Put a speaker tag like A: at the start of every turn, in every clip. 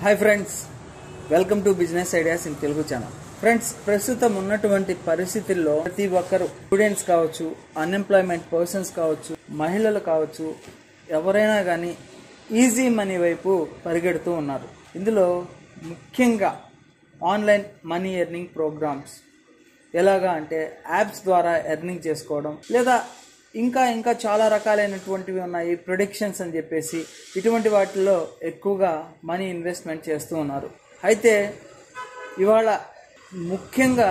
A: hi friends welcome to business ideas in Telugu channel friends ప్రస్తుతం ఉన్నటువంటి పరిస్థితుల్లో ప్రతి ఒక్కరు స్టూడెంట్స్ కావచ్చు అన్ఎంప్లాయ్మెంట్ పర్సన్స్ కావచ్చు మహిళలు కావచ్చు ఎవరైనా కానీ ఈజీ మనీ వైపు పరిగెడుతూ ఉన్నారు ఇందులో ముఖ్యంగా ఆన్లైన్ మనీ ఎర్నింగ్ ప్రోగ్రామ్స్ ఎలాగా అంటే యాప్స్ ద్వారా ఎర్నింగ్ చేసుకోవడం లేదా ఇంకా ఇంకా చాలా రకాలైనటువంటివి ఉన్నాయి ప్రొడిక్షన్స్ అని చెప్పేసి ఇటువంటి వాటిల్లో ఎక్కువగా మనీ ఇన్వెస్ట్మెంట్ చేస్తూ ఉన్నారు అయితే ఇవాళ ముఖ్యంగా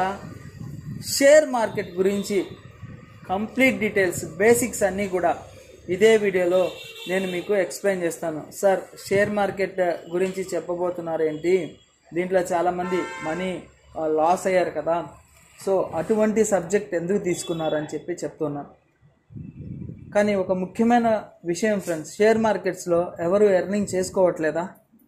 A: షేర్ మార్కెట్ గురించి కంప్లీట్ డీటెయిల్స్ బేసిక్స్ అన్నీ కూడా ఇదే వీడియోలో నేను మీకు ఎక్స్ప్లెయిన్ చేస్తాను సార్ షేర్ మార్కెట్ గురించి చెప్పబోతున్నారు ఏంటి దీంట్లో చాలామంది మనీ లాస్ అయ్యారు కదా సో అటువంటి సబ్జెక్ట్ ఎందుకు తీసుకున్నారని చెప్పి చెప్తున్నాను కానీ ఒక ముఖ్యమైన విషయం ఫ్రెండ్స్ షేర్ మార్కెట్స్లో ఎవరు ఎర్నింగ్ చేసుకోవట్లేదా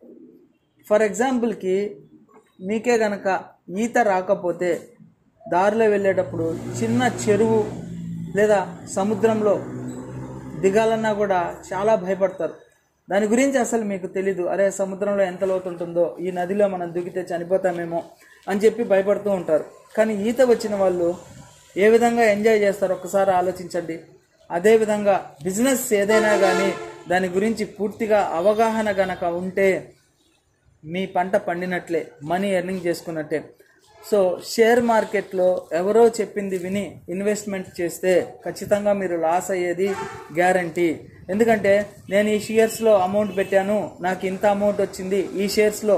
A: ఫర్ ఎగ్జాంపుల్కి మీకే గనక ఈత రాకపోతే దారిలో వెళ్ళేటప్పుడు చిన్న చెరువు లేదా సముద్రంలో దిగాలన్నా కూడా చాలా భయపడతారు దాని గురించి అసలు మీకు తెలీదు అరే సముద్రంలో ఎంత లోతు ఉంటుందో ఈ నదిలో మనం దిగితే చనిపోతామేమో అని చెప్పి భయపడుతూ ఉంటారు కానీ ఈత వచ్చిన వాళ్ళు ఏ విధంగా ఎంజాయ్ చేస్తారో ఒకసారి ఆలోచించండి అదేవిధంగా బిజినెస్ ఏదైనా కానీ దాని గురించి పూర్తిగా అవగాహన గనక ఉంటే మీ పంట పండినట్లే మనీ ఎర్నింగ్ చేసుకున్నట్టే సో షేర్ మార్కెట్లో ఎవరో చెప్పింది విని ఇన్వెస్ట్మెంట్ చేస్తే ఖచ్చితంగా మీరు లాస్ అయ్యేది గ్యారంటీ ఎందుకంటే నేను ఈ షేర్స్లో అమౌంట్ పెట్టాను నాకు ఇంత అమౌంట్ వచ్చింది ఈ షేర్స్లో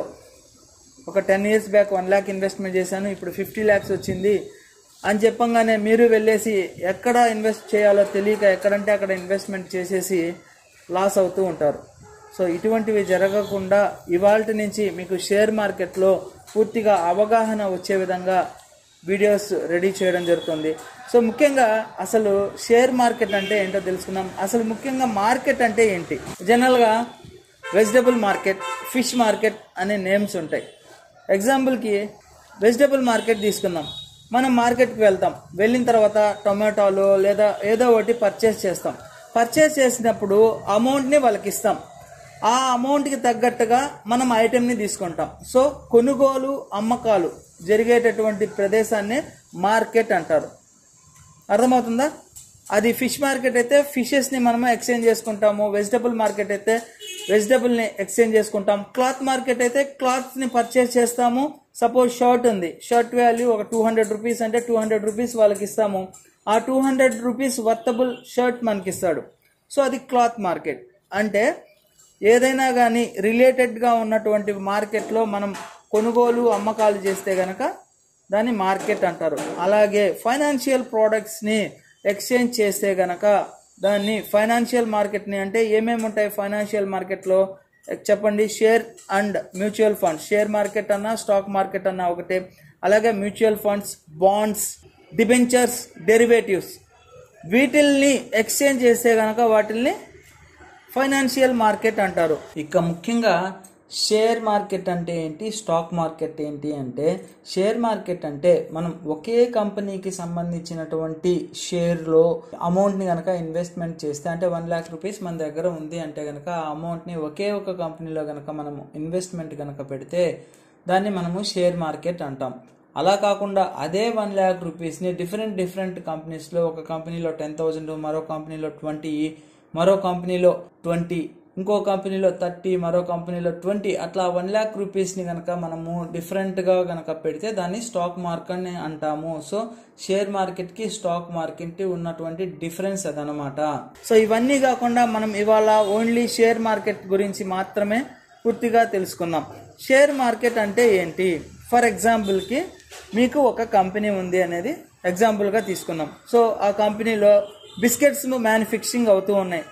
A: ఒక ten years back one lakh investment చేశాను ఇప్పుడు ఫిఫ్టీ ల్యాక్స్ వచ్చింది అని చెప్పంగానే మీరు వెళ్ళేసి ఎక్కడ ఇన్వెస్ట్ చేయాలో తెలియక ఎక్కడంటే అక్కడ ఇన్వెస్ట్మెంట్ చేసేసి లాస్ అవుతూ ఉంటారు సో ఇటువంటివి జరగకుండా ఇవాళ నుంచి మీకు షేర్ మార్కెట్లో పూర్తిగా అవగాహన వచ్చే విధంగా వీడియోస్ రెడీ చేయడం జరుగుతుంది సో ముఖ్యంగా అసలు షేర్ మార్కెట్ అంటే ఏంటో తెలుసుకుందాం అసలు ముఖ్యంగా మార్కెట్ అంటే ఏంటి జనరల్గా వెజిటబుల్ మార్కెట్ ఫిష్ మార్కెట్ అనే నేమ్స్ ఉంటాయి ఎగ్జాంపుల్కి వెజిటబుల్ మార్కెట్ తీసుకుందాం మనం మార్కెట్కి వెళ్తాం వెళ్ళిన తర్వాత టొమాటోలు లేదా ఏదో ఒకటి పర్చేస్ చేస్తాం పర్చేస్ చేసినప్పుడు అమౌంట్ని వాళ్ళకి ఇస్తాం ఆ అమౌంట్కి తగ్గట్టుగా మనం ఐటెంని తీసుకుంటాం సో కొనుగోలు అమ్మకాలు జరిగేటటువంటి ప్రదేశాన్ని మార్కెట్ అంటారు అర్థమవుతుందా అది ఫిష్ మార్కెట్ అయితే ఫిషెస్ని మనము ఎక్స్చేంజ్ చేసుకుంటాము వెజిటబుల్ మార్కెట్ అయితే వెజిటబుల్ని ఎక్స్చేంజ్ చేసుకుంటాం క్లాత్ మార్కెట్ అయితే క్లాత్ని పర్చేస్ చేస్తాము సపోజ్ షర్ట్ ఉంది షర్ట్ వాల్యూ ఒక టూ హండ్రెడ్ రూపీస్ అంటే టూ హండ్రెడ్ రూపీస్ వాళ్ళకి ఇస్తాము ఆ two hundred rupees worthable shirt మనకి ఇస్తాడు సో అది క్లాత్ మార్కెట్ అంటే ఏదైనా కానీ రిలేటెడ్గా ఉన్నటువంటి మార్కెట్లో మనం కొనుగోలు అమ్మకాలు చేస్తే గనక దాన్ని మార్కెట్ అంటారు అలాగే ఫైనాన్షియల్ ప్రోడక్ట్స్ని ఎక్స్చేంజ్ చేస్తే గనక దాన్ని ఫైనాన్షియల్ మార్కెట్ని అంటే ఏమేమి ఉంటాయి ఫైనాన్షియల్ మార్కెట్లో చెప్పండి share and mutual funds share market అన్నా స్టాక్ మార్కెట్ అన్నా ఒకటే అలాగే mutual funds bonds debentures derivatives వీటిల్ని ఎక్స్చేంజ్ చేస్తే గనక వాటిల్ని ఫైనాన్షియల్ మార్కెట్ అంటారు ఇక ముఖ్యంగా షేర్ మార్కెట్ అంటే ఏంటి స్టాక్ మార్కెట్ ఏంటి అంటే షేర్ మార్కెట్ అంటే మనం ఒకే కంపెనీకి సంబంధించినటువంటి షేర్లో అమౌంట్ని కనుక ఇన్వెస్ట్మెంట్ చేస్తే అంటే వన్ ల్యాక్ రూపీస్ మన దగ్గర ఉంది అంటే కనుక ఆ అమౌంట్ని ఒకే ఒక కంపెనీలో కనుక మనము ఇన్వెస్ట్మెంట్ కనుక పెడితే దాన్ని మనము షేర్ మార్కెట్ అంటాం అలా కాకుండా అదే వన్ ల్యాక్ రూపీస్ని డిఫరెంట్ డిఫరెంట్ కంపెనీస్లో ఒక కంపెనీలో టెన్ థౌజండ్ మరో కంపెనీలో ట్వంటీ మరో కంపెనీలో ట్వంటీ ఇంకో కంపెనీలో థర్టీ మరో కంపెనీలో ట్వంటీ అట్లా వన్ ల్యాక్ రూపీస్ని కనుక మనము డిఫరెంట్గా కనుక పెడితే దాన్ని స్టాక్ మార్కెట్ అని అంటాము సో షేర్ మార్కెట్కి స్టాక్ మార్కెట్కి ఉన్నటువంటి డిఫరెన్స్ అదనమాట సో ఇవన్నీ కాకుండా మనం ఇవాళ ఓన్లీ షేర్ మార్కెట్ గురించి మాత్రమే పూర్తిగా తెలుసుకుందాం షేర్ మార్కెట్ అంటే ఏంటి ఫర్ ఎగ్జాంపుల్కి మీకు ఒక కంపెనీ ఉంది అనేది ఎగ్జాంపుల్గా తీసుకుందాం సో ఆ కంపెనీలో బిస్కెట్స్ మ్యానుఫ్యాక్చరింగ్ అవుతూ ఉన్నాయి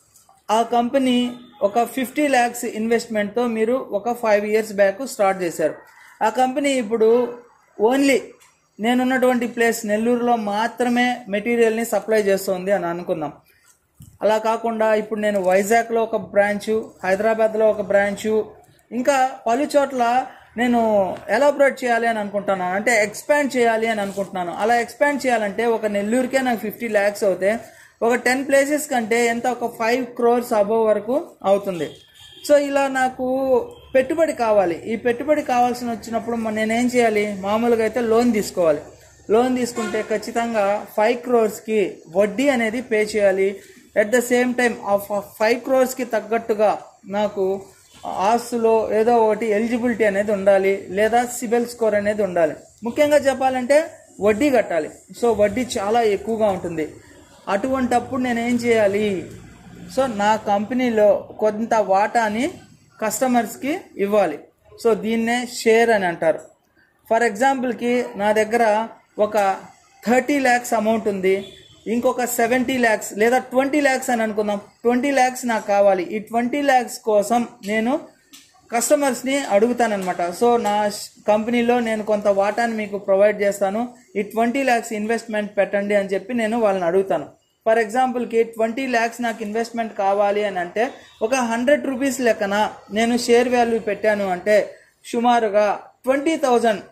A: ఆ కంపెనీ ఒక ఫిఫ్టీ ల్యాక్స్ ఇన్వెస్ట్మెంట్తో మీరు ఒక ఫైవ్ ఇయర్స్ బ్యాక్ స్టార్ట్ చేశారు ఆ కంపెనీ ఇప్పుడు ఓన్లీ నేనున్నటువంటి ప్లేస్ నెల్లూరులో మాత్రమే మెటీరియల్ని సప్లై చేస్తుంది అని అనుకుందాం అలా కాకుండా ఇప్పుడు నేను వైజాగ్లో ఒక బ్రాంచు హైదరాబాద్లో ఒక బ్రాంచు ఇంకా పలు చోట్ల నేను ఎలాబరేట్ చేయాలి అని అనుకుంటున్నాను అంటే ఎక్స్పాండ్ చేయాలి అని అనుకుంటున్నాను అలా ఎక్స్పాండ్ చేయాలంటే ఒక నెల్లూరుకే నాకు ఫిఫ్టీ ల్యాక్స్ అవుతే ఒక టెన్ ప్లేసెస్ కంటే ఎంత ఒక ఫైవ్ క్రోర్స్ అబోవ్ వరకు అవుతుంది సో ఇలా నాకు పెట్టుబడి కావాలి ఈ పెట్టుబడి కావాల్సిన వచ్చినప్పుడు మ- నేనేం చేయాలి మామూలుగా అయితే లోన్ తీసుకోవాలి లోన్ తీసుకుంటే ఖచ్చితంగా ఫైవ్ క్రోర్స్కి వడ్డీ అనేది పే చేయాలి అట్ ద సేమ్ టైం ఆ ఫైవ్ క్రోర్స్కి తగ్గట్టుగా నాకు ఆస్తులో ఏదో ఒకటి ఎలిజిబిలిటీ అనేది ఉండాలి లేదా సిబిల్ స్కోర్ అనేది ఉండాలి ముఖ్యంగా చెప్పాలంటే వడ్డీ కట్టాలి సో వడ్డీ చాలా ఎక్కువగా ఉంటుంది అటువంటప్పుడు నేను ఏం చేయాలి సో నా కంపెనీలో కొంత వాటాని కస్టమర్స్కి ఇవ్వాలి సో దీన్నే షేర్ అని అంటారు ఫర్ ఎగ్జాంపుల్కి నా దగ్గర ఒక థర్టీ ల్యాక్స్ అమౌంట్ ఉంది ఇంకొక సెవెంటీ ల్యాక్స్ లేదా ట్వంటీ ల్యాక్స్ అని అనుకుందాం ట్వంటీ ల్యాక్స్ నాకు కావాలి ఈ ట్వంటీ ల్యాక్స్ కోసం నేను కస్టమర్స్ని అడుగుతానమాట సో నా ష్- కంపెనీలో నేను కొంత వాటాని మీకు ప్రొవైడ్ చేస్తాను ఈ ట్వంటీ ల్యాక్స్ ఇన్వెస్ట్మెంట్ పెట్టండి అని చెప్పి నేను వాళ్ళని అడుగుతాను ఫర్ ఎగ్జాంపుల్కి ట్వంటీ ల్యాక్స్ నాకు ఇన్వెస్ట్మెంట్ కావాలి అని అంటే ఒక హండ్రెడ్ రూపీస్ లెక్కన నేను షేర్ వాల్యూ పెట్టాను అంటే సుమారుగా ట్వంటీ థౌజండ్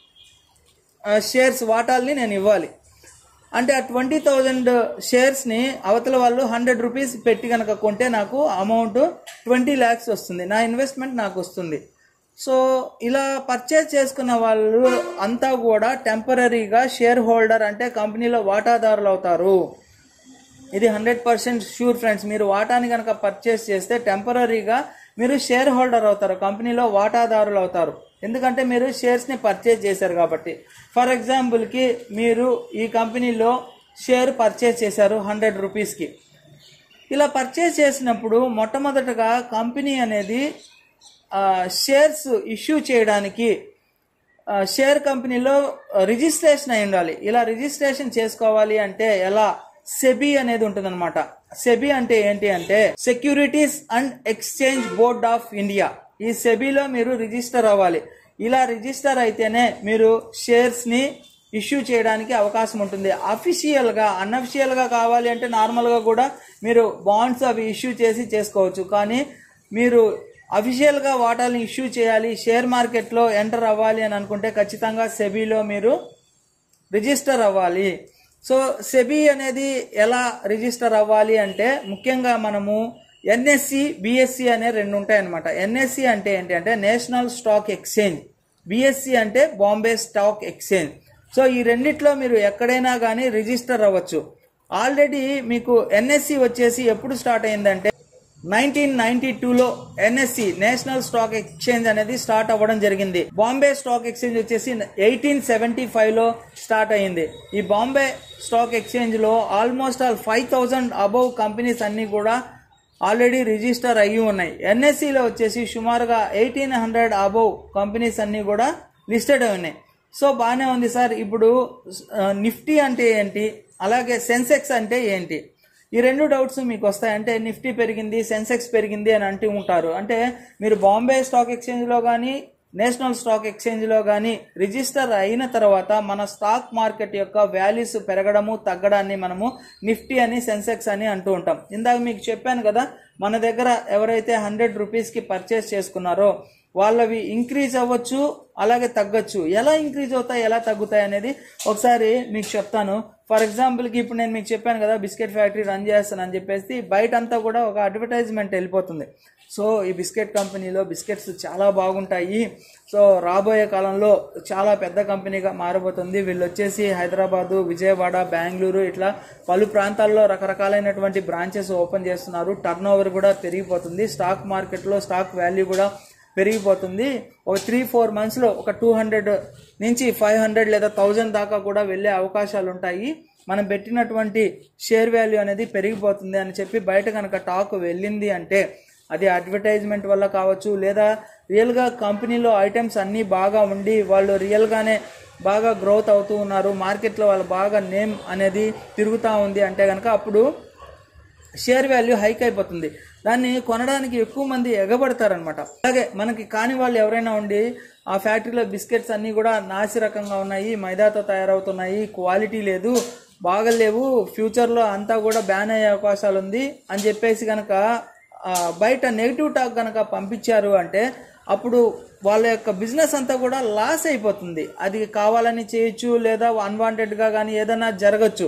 A: షేర్స్ వాటాల్ని నేను ఇవ్వాలి అంటే ఆ ట్వంటీ థౌజండ్ షేర్స్ని అవతల వాళ్ళు హండ్రెడ్ రూపీస్ పెట్టి కనుక కొంటే నాకు అమౌంట్ ట్వంటీ ల్యాక్స్ వస్తుంది నా ఇన్వెస్ట్మెంట్ నాకు వస్తుంది సో ఇలా పర్చేజ్ చేసుకున్న వాళ్ళు అంతా కూడా టెంపరీగా షేర్ హోల్డర్ అంటే కంపెనీలో వాటాదారులు అవుతారు ఇది హండ్రెడ్ పర్సెంట్ షూర్ ఫ్రెండ్స్ మీరు వాటాని కనుక పర్చేస్ చేస్తే టెంపరీగా మీరు షేర్ హోల్డర్ అవుతారు కంపెనీలో వాటాదారులు అవుతారు ఎందుకంటే మీరు షేర్స్ని పర్చేజ్ చేశారు కాబట్టి ఫర్ ఎగ్జాంపుల్కి మీరు ఈ కంపెనీలో షేర్ పర్చేజ్ చేశారు హండ్రెడ్ రూపీస్కి ఇలా పర్చేజ్ చేసినప్పుడు మొట్టమొదటగా కంపెనీ అనేది ఆ, షేర్స్ ఇష్యూ చేయడానికి ఆ, షేర్ కంపెనీలో రిజిస్ట్రేషన్ అయి ఉండాలి ఇలా రిజిస్ట్రేషన్ చేసుకోవాలి అంటే ఎలా సెబీ అనేది ఉంటుందన్నమాట సెబీ అంటే ఏంటి అంటే securities and exchange board of India ఈ సెబీలో మీరు రిజిస్టర్ అవ్వాలి ఇలా రిజిస్టర్ అయితేనే మీరు షేర్స్ ని ఇష్యూ చేయడానికి అవకాశం ఉంటుంది అఫీషియల్ గా అన్అఫిషియల్ గా కావాలి అంటే నార్మల్ గా కూడా మీరు బాండ్స్ అవి ఇష్యూ చేసి చేసుకోవచ్చు కానీ మీరు అఫీషియల్ గా వాటాలను ఇష్యూ చేయాలి షేర్ మార్కెట్ లో ఎంటర్ అవ్వాలి అని అనుకుంటే ఖచ్చితంగా సెబీలో మీరు రిజిస్టర్ అవ్వాలి సో సెబీ అనేది ఎలా రిజిస్టర్ అవ్వాలి అంటే ముఖ్యంగా మనము ఎన్ఎస్సి బిఎస్సి అనే రెండు ఉంటాయన్నమాట ఎన్ఎస్సి అంటే ఏంటి అంటే నేషనల్ స్టాక్ ఎక్స్చేంజ్ బిఎస్సి అంటే బాంబే స్టాక్ ఎక్స్చేంజ్ సో ఈ రెండిట్లో మీరు ఎక్కడైనా కానీ రిజిస్టర్ అవ్వచ్చు ఆల్రెడీ మీకు ఎన్ఎస్సి వచ్చేసి ఎప్పుడు స్టార్ట్ అయిందంటే నైన్టీన్ నైన్టీ టూలో ఎన్ఎస్సి నేషనల్ స్టాక్ ఎక్స్చేంజ్ అనేది స్టార్ట్ అవ్వడం జరిగింది బాంబే స్టాక్ ఎక్స్చేంజ్ వచ్చేసి ఎయిటీన్ సెవెంటీ ఫైవ్ లో స్టార్ట్ అయింది ఈ బాంబే స్టాక్ ఎక్స్చేంజ్ లో almost all five thousand above companies అన్ని కూడా ఆల్రెడీ రిజిస్టర్ అయ్యి ఉన్నాయి ఎన్ఎస్సిలో వచ్చేసి సుమారుగా ఎయిటీన్ హండ్రెడ్ అబౌవ్ కంపెనీస్ అన్ని కూడా లిస్టెడ్ అయి ఉన్నాయి సో బాగానే ఉంది సార్ ఇప్పుడు నిఫ్టీ అంటే ఏంటి అలాగే సెన్సెక్స్ అంటే ఏంటి ఈ రెండు డౌట్స్ మీకు వస్తాయి అంటే నిఫ్టీ పెరిగింది సెన్సెక్స్ పెరిగింది అని అంటూ ఉంటారు అంటే మీరు బాంబే స్టాక్ ఎక్స్చేంజ్లో కానీ నేషనల్ స్టాక్ ఎక్స్చేంజ్లో కానీ రిజిస్టర్ అయిన తర్వాత మన స్టాక్ మార్కెట్ యొక్క వాల్యూస్ పెరగడము తగ్గడాన్ని మనము నిఫ్టీ అని సెన్సెక్స్ అని అంటూ ఉంటాం ఇందాక మీకు చెప్పాను కదా మన దగ్గర ఎవరైతే హండ్రెడ్ రూపీస్కి పర్చేస్ చేసుకున్నారో వాళ్ళవి ఇంక్రీజ్ అవ్వచ్చు అలాగే తగ్గచ్చు ఎలా ఇంక్రీజ్ అవుతాయి ఎలా తగ్గుతాయి అనేది ఒకసారి మీకు చెప్తాను ఫర్ ఎగ్జాంపుల్కి ఇప్పుడు నేను మీకు చెప్పాను కదా బిస్కెట్ ఫ్యాక్టరీ రన్ చేస్తాను అని చెప్పేసి బయట అంతా కూడా ఒక అడ్వర్టైజ్మెంట్ వెళ్ళిపోతుంది సో ఈ బిస్కెట్ కంపెనీలో బిస్కెట్స్ చాలా బాగుంటాయి సో రాబోయే కాలంలో చాలా పెద్ద కంపెనీగా మారబోతుంది వీళ్ళు వచ్చేసి హైదరాబాదు విజయవాడ బెంగళూరు ఇట్లా పలు ప్రాంతాల్లో రకరకాలైనటువంటి బ్రాంచెస్ ఓపెన్ చేస్తున్నారు టర్న్ ఓవర్ కూడా పెరిగిపోతుంది స్టాక్ మార్కెట్లో స్టాక్ వాల్యూ కూడా పెరిగిపోతుంది ఒక త్రీ ఫోర్ మంత్స్లో ఒక టూ హండ్రెడ్ నుంచి ఫైవ్ హండ్రెడ్ లేదా థౌజండ్ దాకా కూడా వెళ్ళే అవకాశాలు ఉంటాయి మనం పెట్టినటువంటి షేర్ వాల్యూ అనేది పెరిగిపోతుంది అని చెప్పి బయట కనుక టాక్ వెళ్ళింది అంటే అది అడ్వర్టైజ్మెంట్ వల్ల కావచ్చు లేదా రియల్గా కంపెనీలో ఐటమ్స్ అన్నీ బాగా ఉండి వాళ్ళు రియల్గానే బాగా గ్రోత్ అవుతూ ఉన్నారు మార్కెట్లో వాళ్ళు బాగా నేమ్ అనేది తిరుగుతూ ఉంది అంటే కనుక అప్పుడు షేర్ వాల్యూ హైక్ అయిపోతుంది దాన్ని కొనడానికి ఎక్కువ మంది ఎగబడతారనమాట అలాగే మనకి కాని వాళ్ళు ఎవరైనా ఉండి ఆ ఫ్యాక్టరీలో బిస్కెట్స్ అన్నీ కూడా నాసి రకంగా ఉన్నాయి మైదాతో తయారవుతున్నాయి క్వాలిటీ లేదు బాగలేవు ఫ్యూచర్లో అంతా కూడా బ్యాన్ అయ్యే అవకాశాలు ఉంది అని చెప్పేసి కనుక ఆ, బయట నెగిటివ్ టాక్ కనుక పంపించారు అంటే అప్పుడు వాళ్ళ యొక్క బిజినెస్ అంతా కూడా లాస్ అయిపోతుంది అది కావాలని చేయొచ్చు లేదా అన్వాంటెడ్గా కానీ ఏదైనా జరగచ్చు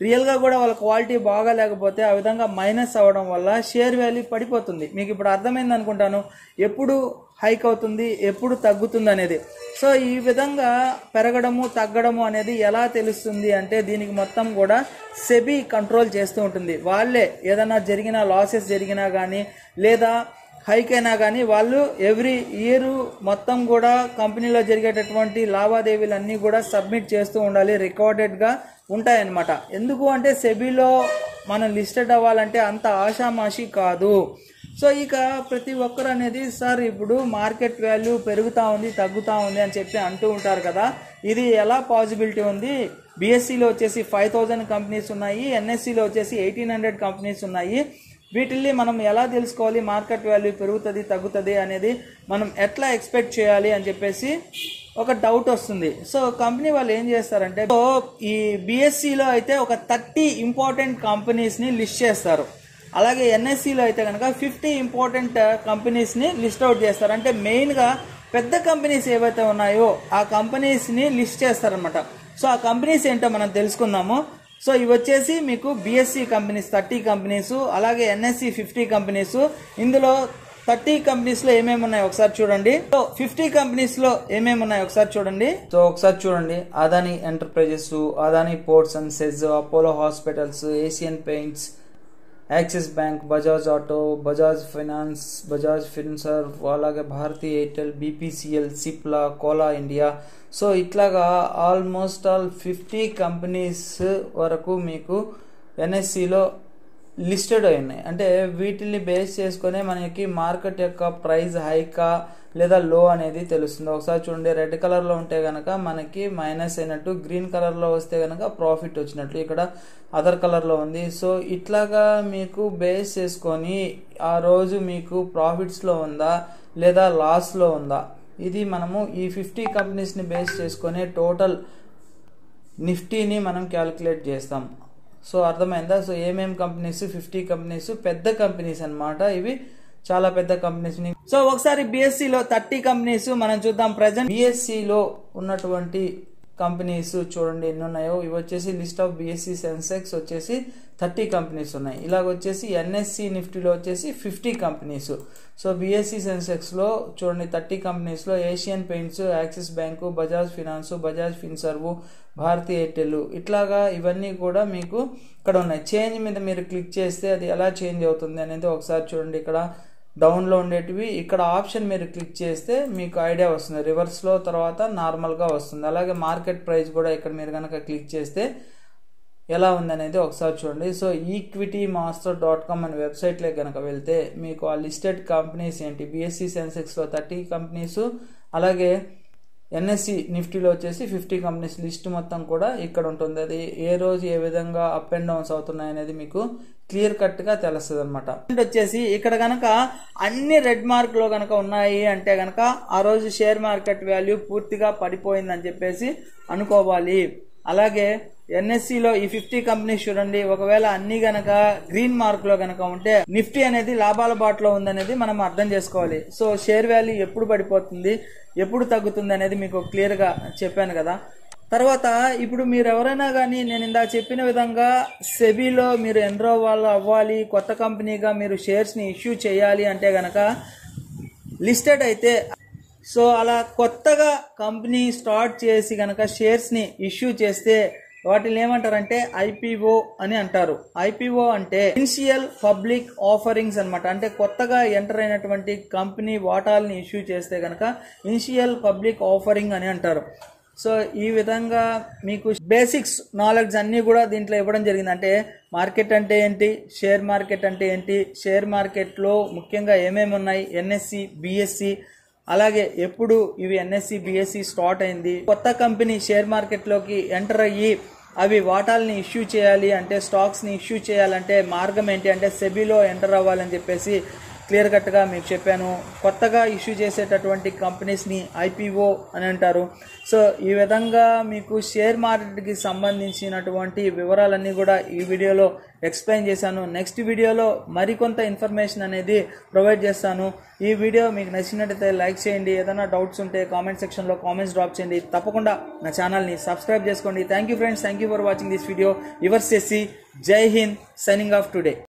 A: రియల్గా కూడా వాళ్ళ క్వాలిటీ బాగా లేకపోతే ఆ విధంగా మైనస్ అవ్వడం వల్ల షేర్ వాల్యూ పడిపోతుంది మీకు ఇప్పుడు అర్థమైంది అనుకుంటాను ఎప్పుడు హైక్ అవుతుంది ఎప్పుడు తగ్గుతుంది అనేది సో ఈ విధంగా పెరగడము తగ్గడము అనేది ఎలా తెలుస్తుంది అంటే దీనికి మొత్తం కూడా సెబీ కంట్రోల్ చేస్తూ ఉంటుంది వాళ్ళే ఏదైనా జరిగిన లాసెస్ జరిగినా కానీ లేదా హైక్ అయినా కానీ వాళ్ళు ఎవ్రీ ఇయర్ మొత్తం కూడా కంపెనీలో జరిగేటటువంటి లావాదేవీలన్నీ కూడా సబ్మిట్ చేస్తూ ఉండాలి రికార్డెడ్గా ఉంటాయన్నమాట ఎందుకు అంటే సెబీలో మనం లిస్టెడ్ అవ్వాలంటే అంత ఆషామాషి కాదు సో ఇక ప్రతి ఒక్కరు అనేది సార్ ఇప్పుడు మార్కెట్ వాల్యూ పెరుగుతూ ఉంది తగ్గుతూ ఉంది అని చెప్పి అంటూ ఉంటారు కదా ఇది ఎలా పాసిబిలిటీ ఉంది బీఎస్సీలో వచ్చేసి ఫైవ్ థౌజండ్ కంపెనీస్ ఉన్నాయి ఎన్ఎస్సిలో వచ్చేసి ఎయిటీన్ హండ్రెడ్ కంపెనీస్ ఉన్నాయి వీటిల్ని మనం ఎలా తెలుసుకోవాలి మార్కెట్ వాల్యూ పెరుగుతుంది తగ్గుతుంది అనేది మనం ఎట్లా ఎక్స్పెక్ట్ చేయాలి అని చెప్పేసి ఒక డౌట్ వస్తుంది సో కంపెనీ వాళ్ళు ఏం చేస్తారంటే సో ఈ బీఎస్సీలో అయితే ఒక థర్టీ ఇంపార్టెంట్ కంపెనీస్ని లిస్ట్ చేస్తారు అలాగే ఎన్ఎస్సిలో అయితే కనుక ఫిఫ్టీ ఇంపార్టెంట్ కంపెనీస్ని లిస్ట్ అవుట్ చేస్తారు అంటే మెయిన్గా పెద్ద కంపెనీస్ ఏవైతే ఉన్నాయో ఆ కంపెనీస్ని లిస్ట్ చేస్తారనమాట సో ఆ కంపెనీస్ ఏంటో మనం తెలుసుకుందాము సో ఇవి వచ్చేసి మీకు బిఎస్సి కంపెనీస్ థర్టీ కంపెనీస్ అలాగే ఎన్ఎస్సి ఫిఫ్టీ కంపెనీస్ ఇందులో థర్టీ కంపెనీస్ లో ఏమేమి ఉన్నాయి ఒకసారి చూడండి సో ఫిఫ్టీ కంపెనీస్ లో ఏమేమి ఉన్నాయి ఒకసారి చూడండి సో ఒకసారి చూడండి Adani enterprises Adani ports and SEZ Apollo hospitals Asian paints Axis bank Bajaj auto Bajaj finance Bajaj Finserv అలాగే Bharti Airtel BPCL Cipla coal India so ఇట్లాగా ఆల్మోస్ట్ ఆల్ ఫిఫ్టీ కంపెనీస్ వరకు మీకు ఎన్ఎస్సిలో లిస్టెడ్ అయి ఉన్నాయి అంటే వీటిని బేస్ చేసుకునే మనకి మార్కెట్ యొక్క ప్రైస్ హైకా లేదా లో అనేది తెలుస్తుంది ఒకసారి చూడండి రెడ్ కలర్లో ఉంటే కనుక మనకి మైనస్ అయినట్టు గ్రీన్ కలర్లో వస్తే కనుక ప్రాఫిట్ వచ్చినట్లు ఇక్కడ అదర్ కలర్లో ఉంది సో ఇట్లాగా మీకు బేస్ చేసుకొని ఆ రోజు మీకు ప్రాఫిట్స్లో ఉందా లేదా లాస్లో ఉందా ఇది మనము ఈ ఫిఫ్టీ కంపెనీస్ని బేస్ చేసుకొని టోటల్ నిఫ్టీని మనం క్యాలిక్యులేట్ చేస్తాం సో అర్థమైందా సో ఏమేం కంపెనీస్ ఫిఫ్టీ కంపెనీస్ పెద్ద కంపెనీస్ అన్నమాట ఇవి చాలా పెద్ద కంపెనీస్ సో ఒకసారి BSc లో థర్టీ కంపెనీస్ మనం చూద్దాం ప్రజెంట్ లో ఉన్నటువంటి కంపెనీస్ చూడండి ఎన్ని ఉన్నాయో ఇవి వచ్చేసి లిస్ట్ ఆఫ్ బిఎస్సి సెన్సెక్స్ వచ్చేసి థర్టీ కంపెనీస్ ఉన్నాయి ఇలాగ వచ్చేసి ఎన్ఎస్సి నిఫ్టీలో వచ్చేసి ఫిఫ్టీ కంపెనీస్ సో బిఎస్సి సెన్సెక్స్లో చూడండి థర్టీ కంపెనీస్లో Asian paints Axis bank Bajaj finance Bajaj Finserv Bharti Airtel ఇట్లాగా ఇవన్నీ కూడా మీకు ఇక్కడ ఉన్నాయి చేంజ్ మీద మీరు క్లిక్ చేస్తే అది ఎలా చేంజ్ అవుతుంది అనేది ఒకసారి చూడండి ఇక్కడ డౌన్లో ఉండేటివి ఇక్కడ ఆప్షన్ మీరు క్లిక్ చేస్తే మీకు ఐడియా వస్తుంది రివర్స్లో తర్వాత నార్మల్గా వస్తుంది అలాగే మార్కెట్ ప్రైస్ కూడా ఇక్కడ మీరు కనుక క్లిక్ చేస్తే ఎలా ఉందనేది ఒకసారి చూడండి so equity master dot com అనే వెబ్సైట్లో కనుక వెళ్తే మీకు ఆ లిస్టెడ్ కంపెనీస్ ఏంటి బిఎస్సి సెన్సెక్స్లో థర్టీ కంపెనీస్ అలాగే ఎన్ఎస్సి నిఫ్టీలో వచ్చేసి ఫిఫ్టీ కంపెనీస్ లిస్ట్ మొత్తం కూడా ఇక్కడ ఉంటుంది అది ఏ రోజు ఏ విధంగా అప్ అండ్ డౌన్స్ అవుతున్నాయి అనేది మీకు క్లియర్ కట్ గా తెలుస్తుంది అనమాట వచ్చేసి ఇక్కడ గనక అన్ని రెడ్ మార్క్ లో గనక ఉన్నాయి అంటే గనక ఆ రోజు షేర్ మార్కెట్ వాల్యూ పూర్తిగా పడిపోయిందని చెప్పేసి అనుకోవాలి అలాగే ఎన్ఎస్సిలో ఈ ఫిఫ్టీ కంపెనీస్ చూడండి ఒకవేళ అన్ని గనక గ్రీన్ మార్క్ లో గనక ఉంటే నిఫ్టీ అనేది లాభాల బాటలో ఉందనేది మనం అర్థం చేసుకోవాలి సో షేర్ వాల్యూ ఎప్పుడు పడిపోతుంది ఎప్పుడు తగ్గుతుంది అనేది మీకు క్లియర్ గా చెప్పాను కదా తర్వాత ఇప్పుడు మీరు ఎవరైనా కానీ నేను ఇందాక చెప్పిన విధంగా సెబీలో మీరు ఎన్రో వాళ్ళు అవ్వాలి కొత్త కంపెనీగా మీరు షేర్స్ని ఇష్యూ చేయాలి అంటే గనక లిస్టెడ్ అయితే సో అలా కొత్తగా కంపెనీ స్టార్ట్ చేసి గనక షేర్స్ని ఇష్యూ చేస్తే వాటిని ఏమంటారంటే ఐపీఓ అని అంటారు ఐపీఓ అంటే ఇనిషియల్ పబ్లిక్ ఆఫరింగ్స్ అన్నమాట అంటే కొత్తగా ఎంటర్ అయినటువంటి కంపెనీ వాటాలని ఇష్యూ చేస్తే కనుక ఇనిషియల్ పబ్లిక్ ఆఫరింగ్ అని అంటారు సో ఈ విధంగా మీకు బేసిక్స్ నాలెడ్జ్ అన్నీ కూడా దీంట్లో ఇవ్వడం జరిగింది అంటే మార్కెట్ అంటే ఏంటి షేర్ మార్కెట్ అంటే ఏంటి షేర్ మార్కెట్లో ముఖ్యంగా ఏమేమి ఉన్నాయి ఎన్ఎస్సి బిఎస్సి అలాగే ఎప్పుడు ఇవి ఎన్ఎస్సి బిఎస్సి స్టార్ట్ అయింది కొత్త కంపెనీ షేర్ మార్కెట్లోకి ఎంటర్ అయ్యి అవి వాటాలని ఇష్యూ చేయాలి అంటే స్టాక్స్ని ఇష్యూ చేయాలంటే మార్గం ఏంటి అంటే సెబీలో ఎంటర్ అవ్వాలని చెప్పేసి క్లియర్ కట్గా మీకు చెప్పాను కొత్తగా ఇష్యూ చేసేటటువంటి కంపెనీస్ని ఐపీఓ అని అంటారు సో ఈ విధంగా మీకు షేర్ మార్కెట్కి సంబంధించినటువంటి వివరాలన్నీ కూడా ఈ వీడియోలో ఎక్స్ప్లెయిన్ చేశాను నెక్స్ట్ వీడియోలో మరికొంత ఇన్ఫర్మేషన్ అనేది ప్రొవైడ్ చేస్తాను ఈ వీడియో మీకు నచ్చినట్టయితే లైక్ చేయండి ఏదైనా డౌట్స్ ఉంటే కామెంట్ సెక్షన్లో కామెంట్స్ డ్రాప్ చేయండి తప్పకుండా నా ఛానల్ని సబ్స్క్రైబ్ చేసుకోండి thank you friends thank you for watching this video your సెసి జై హింద్ సైనింగ్ ఆఫ్ టుడే